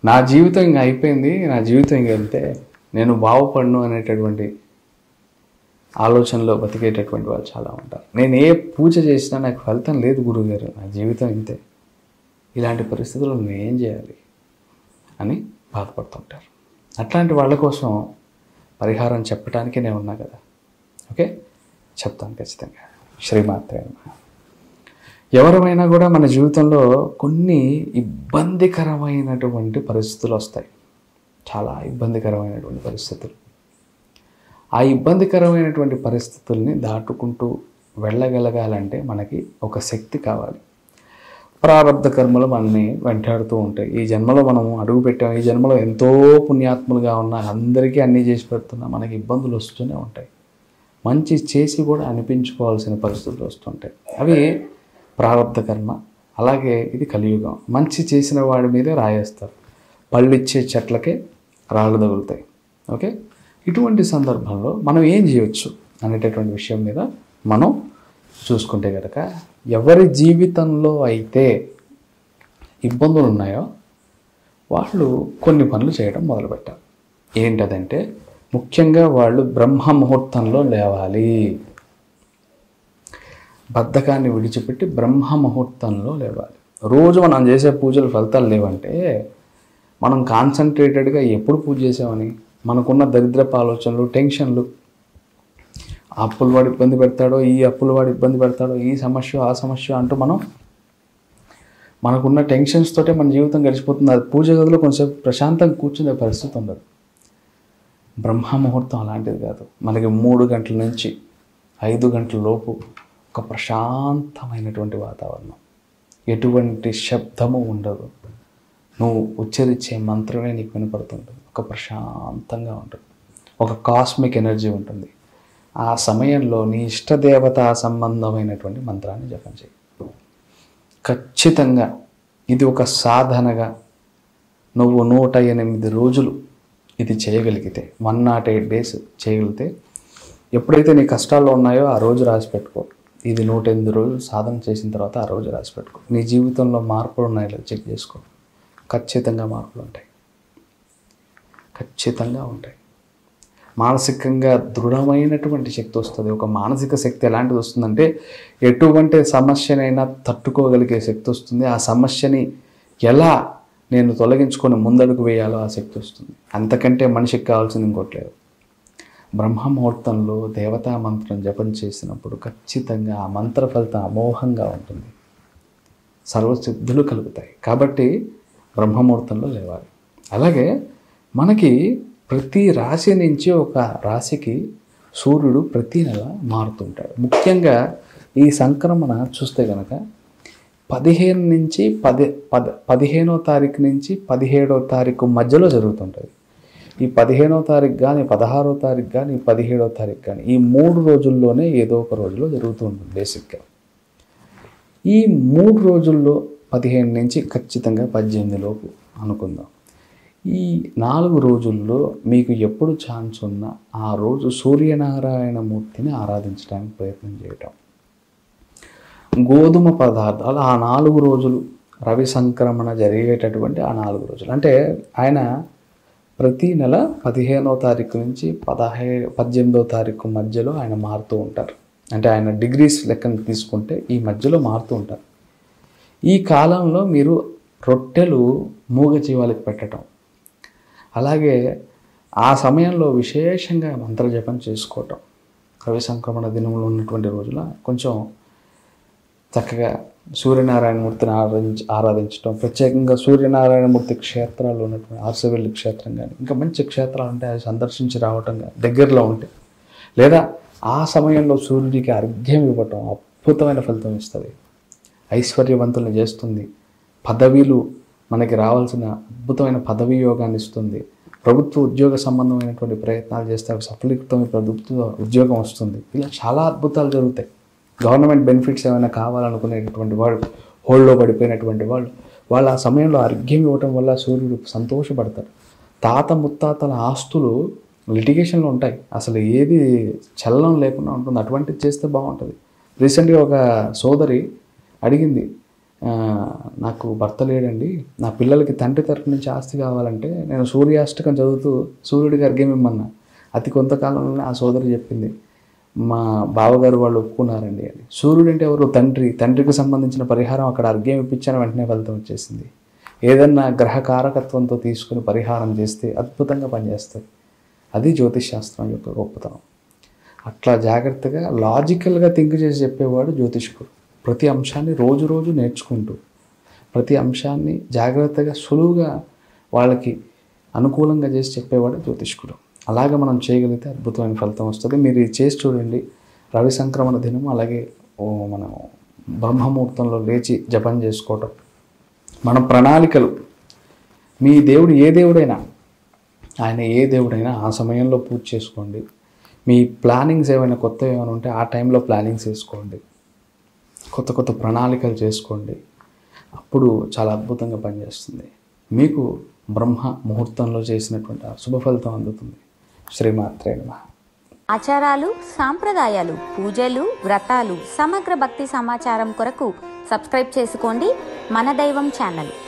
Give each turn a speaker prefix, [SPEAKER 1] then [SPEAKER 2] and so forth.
[SPEAKER 1] నా జీవితం ఇంక అయిపోయింది నా జీవితం ఇంక వెళ్తే నేను బాగుపడను అనేటటువంటి ఆలోచనలో బతికేటటువంటి వాళ్ళు చాలా ఉంటారు నేను ఏ పూజ చేసినా నాకు ఫలితం లేదు గురువుగారు నా జీవితం ఇంతే ఇలాంటి పరిస్థితుల్లో నేను ఏం చేయాలి అని బాధపడుతుంటారు అట్లాంటి వాళ్ళ కోసం పరిహారం చెప్పడానికే నేను ఉన్నా కదా ఓకే చెప్తాను ఖచ్చితంగా శ్రీమాత్రే నమః. ఎవరమైనా కూడా మన జీవితంలో కొన్ని ఇబ్బందికరమైనటువంటి పరిస్థితులు వస్తాయి చాలా ఇబ్బందికరమైనటువంటి పరిస్థితులు ఆ ఇబ్బందికరమైనటువంటి పరిస్థితుల్ని దాటుకుంటూ వెళ్ళగలగాలంటే మనకి ఒక శక్తి కావాలి ప్రారంధ కర్మలు మనల్ని వెంటాడుతూ ఉంటాయి ఈ జన్మలో మనము అడుగు పెట్టాం ఈ జన్మలో ఎంతో పుణ్యాత్ములుగా ఉన్నా అందరికీ అన్నీ చేసి పెడుతున్నా మనకి ఇబ్బందులు వస్తూనే ఉంటాయి మంచి చేసి కూడా అనిపించుకోవాల్సిన పరిస్థితులు వస్తుంటాయి అవి ప్రారంధ కర్మ అలాగే ఇది కలియుగం మంచి చేసిన వాడి మీదే రాయేస్తారు పళ్ళు ఇచ్చే చెట్లకే రాళ్ళు తగులుతాయి ఓకే ఇటువంటి సందర్భంలో మనం ఏం చేయొచ్చు అనేటటువంటి విషయం మీద మనం చూసుకుంటే కనుక ఎవరి జీవితంలో అయితే ఇబ్బందులు ఉన్నాయో వాళ్ళు కొన్ని పనులు చేయడం మొదలుపెట్టారు ఏంటదంటే ముఖ్యంగా వాళ్ళు బ్రహ్మ ముహూర్తంలో లేవాలి బద్ధకాన్ని విడిచిపెట్టి బ్రహ్మ ముహూర్తంలో లేవాలి రోజు మనం చేసే పూజలు ఫలితాలు లేవంటే మనం కాన్సన్ట్రేటెడ్గా ఎప్పుడు పూజ చేసామని మనకున్న దరిద్రపు ఆలోచనలు టెన్షన్లు ఆ అప్పుల వాడు ఇబ్బంది పెడతాడో ఈ అప్పుల వాడు ఇబ్బంది పెడతాడో ఈ సమస్య ఆ సమస్య అంటూ మనం మనకున్న టెన్షన్స్ తోటే మన జీవితం గడిచిపోతుంది అది పూజ గదిలో కొంచెం ప్రశాంతంగా కూర్చునే పరిస్థితి ఉండదు బ్రహ్మ ముహూర్తం అలాంటిది కాదు మనకి మూడు గంటల నుంచి ఐదు గంటల లోపు ఒక ప్రశాంతమైనటువంటి వాతావరణం ఎటువంటి శబ్దము ఉండదు నువ్వు ఉచ్చరించే మంత్రమే నీకు వినపడుతుంటుంది ఒక ప్రశాంతంగా ఉంటుంది ఒక కాస్మిక్ ఎనర్జీ ఉంటుంది ఆ సమయంలో నీ ఇష్టదేవత సంబంధమైనటువంటి మంత్రాన్ని జపం చేయి ఖచ్చితంగా ఇది ఒక సాధనగా నువ్వు నూట ఎనిమిది రోజులు ఇది చేయగలిగితే వన్ నాట్ ఎయిట్ డేస్ చేయగలిగితే ఎప్పుడైతే నీ కష్టాల్లో ఉన్నాయో ఆ రోజు రాసి పెట్టుకో ఇది నూట ఎనిమిది రోజులు సాధన చేసిన తర్వాత ఆ రోజు రాసి పెట్టుకో నీ జీవితంలో మార్పులు ఉన్నాయో లేదో చెక్ చేసుకో ఖచ్చితంగా మార్పులు ఉంటాయి ఖచ్చితంగా ఉంటాయి మానసికంగా దృఢమైనటువంటి శక్తి వస్తుంది ఒక మానసిక శక్తి ఎలాంటిది వస్తుందంటే ఎటువంటి సమస్యనైనా తట్టుకోగలిగే శక్తి వస్తుంది ఆ సమస్యని ఎలా నేను తొలగించుకొని ముందడుగు వేయాలో ఆ శక్తి వస్తుంది అంతకంటే మనిషికి కావాల్సింది ఇంకోటి లేదు బ్రహ్మ ముహూర్తంలో దేవతా మంత్రం జపం చేసినప్పుడు ఖచ్చితంగా ఆ మంత్ర ఫలితం అమోఘంగా ఉంటుంది సర్వసిద్ధులు కలుగుతాయి కాబట్టి బ్రహ్మముహూర్తంలో లేవాలి అలాగే మనకి ప్రతి రాశి నుంచి ఒక రాశికి సూర్యుడు ప్రతి నెల మారుతుంటాడు ముఖ్యంగా ఈ సంక్రమణ చూస్తే కనుక పదిహేను నుంచి పది పద పదిహేనో తారీఖు నుంచి పదిహేడో తారీఖు మధ్యలో జరుగుతుంటుంది ఈ పదిహేనో తారీఖు కానీ పదహారో తారీఖు కానీ పదిహేడో తారీఖు కానీ ఈ మూడు రోజుల్లోనే ఏదో ఒక రోజులో జరుగుతూ ఉంటుంది బేసిక్గా ఈ మూడు రోజుల్లో పదిహేను నుంచి ఖచ్చితంగా పద్దెనిమిది లోపు అనుకుందాం ఈ నాలుగు రోజుల్లో మీకు ఎప్పుడు ఛాన్స్ ఉన్నా ఆ రోజు సూర్యనారాయణ మూర్తిని ఆరాధించడానికి ప్రయత్నం చేయటం గోధుమ పదార్థాలు ఆ నాలుగు రోజులు రవి సంక్రమణ జరిగేటటువంటి ఆ నాలుగు రోజులు అంటే ఆయన ప్రతి నెల పదిహేనో తారీఖు నుంచి పదహే పద్దెనిమిదో తారీఖు మధ్యలో ఆయన మారుతూ ఉంటారు అంటే ఆయన డిగ్రీస్ లెక్కన తీసుకుంటే ఈ మధ్యలో మారుతూ ఉంటారు ఈ కాలంలో మీరు రొట్టెలు మూగజీవాలకు పెట్టడం అలాగే ఆ సమయంలో విశేషంగా మంత్రజపం చేసుకోవటం రవి సంక్రమణ దినంలో ఉన్నటువంటి రోజుల కొంచెం చక్కగా సూర్యనారాయణమూర్తిని ఆరాధించ ఆరాధించడం ప్రత్యేకంగా సూర్యనారాయణమూర్తి క్షేత్రాలు ఉన్నటువంటి ఆర్సవెల్లి క్షేత్రం కానీ ఇంకా మంచి క్షేత్రాలు ఉంటే అవి సందర్శించి రావటం కానీ దగ్గరలో ఉంటే లేదా ఆ సమయంలో సూర్యుడికి అర్ఘ్యం ఇవ్వటం అద్భుతమైన ఫలితం ఇస్తుంది ఐశ్వర్యవంతుల్ని చేస్తుంది పదవిలు మనకి రావాల్సిన అద్భుతమైన పదవి యోగాన్ని ఇస్తుంది ప్రభుత్వ ఉద్యోగ సంబంధమైనటువంటి ప్రయత్నాలు చేస్తే అవి సఫలీకృతమైన ప్రభుత్వ ఉద్యోగం వస్తుంది ఇలా చాలా అద్భుతాలు జరుగుతాయి గవర్నమెంట్ బెనిఫిట్స్ ఏమైనా కావాలనుకునేటటువంటి వాళ్ళు హోల్డ్లో పడిపోయినటువంటి వాళ్ళు వాళ్ళు ఆ సమయంలో అర్ఘ్యం ఇవ్వటం వల్ల సూర్యుడు సంతోషపడతారు తాత ముత్తాతల ఆస్తులు లిటిగేషన్లో ఉంటాయి అసలు ఏది చలనం లేకుండా ఉంటుంది అటువంటిది చేస్తే బాగుంటుంది రీసెంట్గా ఒక సోదరి అడిగింది ఆ, నాకు భర్త లేడండి నా పిల్లలకి తండ్రి తరపు నుంచి ఆస్తి కావాలంటే నేను సూర్యాష్టకం చదువుతూ సూర్యుడికి అర్ఘ్యం ఇమ్మన్నా అతి కొంతకాలంలోనే ఆ సోదరి చెప్పింది మా బావగారు వాళ్ళు ఒప్పుకున్నారండి అని సూర్యుడు అంటే ఎవరు తండ్రి తండ్రికి సంబంధించిన పరిహారం అక్కడ అర్ఘ్యం ఇప్పించిన వెంటనే ఫలితం వచ్చేసింది ఏదన్నా గ్రహ కారకత్వంతో తీసుకుని పరిహారం చేస్తే అద్భుతంగా పనిచేస్తుంది అది జ్యోతిష్ శాస్త్రం యొక్క గొప్పతనం అట్లా జాగ్రత్తగా లాజికల్గా థింక్ చేసి చెప్పేవాడు జ్యోతిష్కుడు ప్రతి అంశాన్ని రోజు రోజు నేర్చుకుంటూ ప్రతి అంశాన్ని జాగ్రత్తగా సులువుగా వాళ్ళకి అనుకూలంగా చేసి చెప్పేవాడు జ్యోతిష్కుడు అలాగే మనం చేయగలిగితే అద్భుతమైన ఫలితం వస్తుంది మీరు ఇది చేసి చూడండి రవి సంక్రమణ దినం అలాగే ఓ మనం బ్రహ్మముహూర్తంలో లేచి జపం చేసుకోవటం మన ప్రణాళికలు మీ దేవుడు ఏ దేవుడైనా ఆయన ఏ దేవుడైనా ఆ సమయంలో పూజ చేసుకోండి మీ ప్లానింగ్స్ ఏమైనా కొత్త ఏమైనా ఉంటే ఆ టైంలో ప్లానింగ్స్ వేసుకోండి కొత్త కొత్త ప్రణాళికలు చేసుకోండి అప్పుడు చాలా అద్భుతంగా పనిచేస్తుంది మీకు బ్రహ్మ ముహూర్తంలో చేసినటువంటి ఆ శుభ ఫలితం అందుతుంది శ్రీమాత్రే నమః
[SPEAKER 2] ఆచారాలు సాంప్రదాయాలు పూజలు వ్రతాలు సమగ్ర భక్తి సమాచారం కొరకు సబ్స్క్రైబ్ చేసుకోండి మన దైవం ఛానల్